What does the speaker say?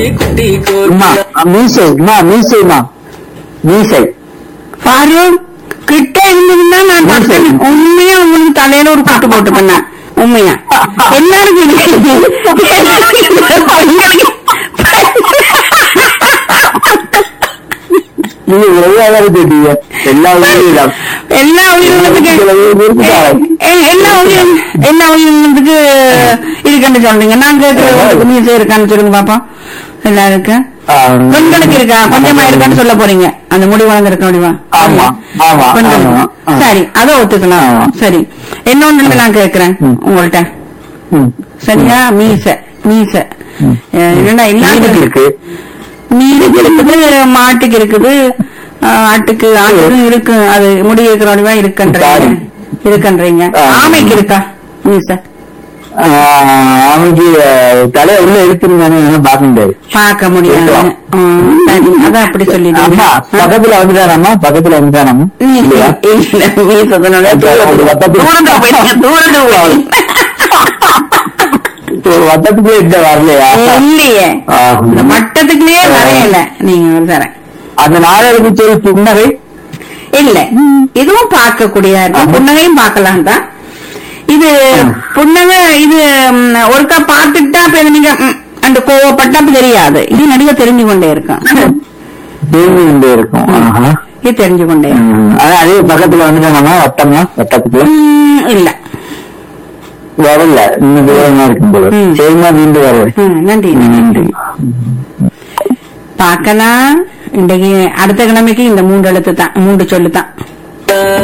அம்மா மீசை அம்மா மீசைமா மீசை பாரு கிட்ட இருந்ததுன்னா நான் பார்த்தேன் உண்மையா உங்களுக்கு தலையில ஒரு குட்டு போட்டு பண்ணேன் உண்மையா எல்லாருக்கும் இது. பெண்களுக்கு- நீங்க எவ்வளவு கேட்டீங்க எல்லா உயிரிடம் எல்லா உயிரினத்துக்கு எ- எல்லா உயிரினம் எல்லா உயிரினத்துக்கு இருக்குன்னு சொல்றீங்க நான் கேட்கறது மீசை இருக்கான்னு சொல்லுங்க பாப்போம் எல்லாருக்கும் பெண்களுக்கு இருக்கா கொஞ்சமா இருக்கான்னு சொல்ல போறீங்க அந்த முடி வளர்ந்துருக்க முடியுமா ஆமா, ஆமா, பெண்களுக்கு. ஆமா, ஆமா. சரி அதை ஒத்துக்கலாம் ஆமா. சரி இன்னொன்னு நான் கேட்கிறேன் ம். உங்கள்ட்ட சரியா மீச மீச ம். அஹ் என்னடா மீனுக்கு எல்லாத்துக்கும் இருக்கு மீனுக்கு இருக்குது மாட்டுக்கு இருக்குது அஹ் ஆட்டுக்கு ஆட்டுக்கும் இருக்கு அது முடி இருக்கிறவடிவா இருக்குன்றீங்க சாரி. இருக்குன்றீங்க ஆ. ஆமைக்கு இருக்கா மீச அவனுக்கு தலையை உள்ள எடுத்துருந்தானு பார்க்க முடியாது பார்க்க முடியாது இருக்கலாம். ம், சரி அதான் அப்படி அம்மா சொல்லிடுங்க பக்கத்துல வந்துட்டானம்மா பக்கத்துல வந்துட்டானம்மா இல்லையா இல்ல மீசத்தினோட ஒரு வட்டத்துக்கு- தூரந்து போயிட்டீங்க தூரந்து போயிட்டீங்க ஒரு வட்டத்துக்குள்ளே இந்த வரலையா இல்லையே ஆ. இந்த மட்டத்துக்குள்ளேயே வரையல நீங்க ஒரு தரேன் அந்த நாடகத்துக்கு சொல் புன்னகை இல்ல இதுவும் பார்க்கக்கூடிய ஆமா. புன்னகையும் பார்க்கலாம் தான் இது ஆ. புன்னகை இது ம், ஒருக்கா பார்த்துட்டா அப்ப இது நீங்க ம், அந்த கோவப்பட்டா அப்ப தெரியாது இது நடிகை தெரிஞ்சு கொண்டே இருக்கும் தேங்கி கொண்டே இருக்கும் ஆஹா. இது தெரிஞ்சு கொண்டே இருக்கும். ம். அதான் அதே பக்கத்துல வந்துட்டானம்மா வட்டம்னா வட்டத்துக்கு ம், இல்ல வரல இன்னும் தூரமா இருக்கும் போது ம். சரிமா மீண்டும் வருவேன் ம், நன்றி நன்றி பார்க்கலாம் இன்றைக்கு அடுத்த கிழமைக்கு இந்த மூன்று எழுத்து தான் மூன்று சொல்லு தான்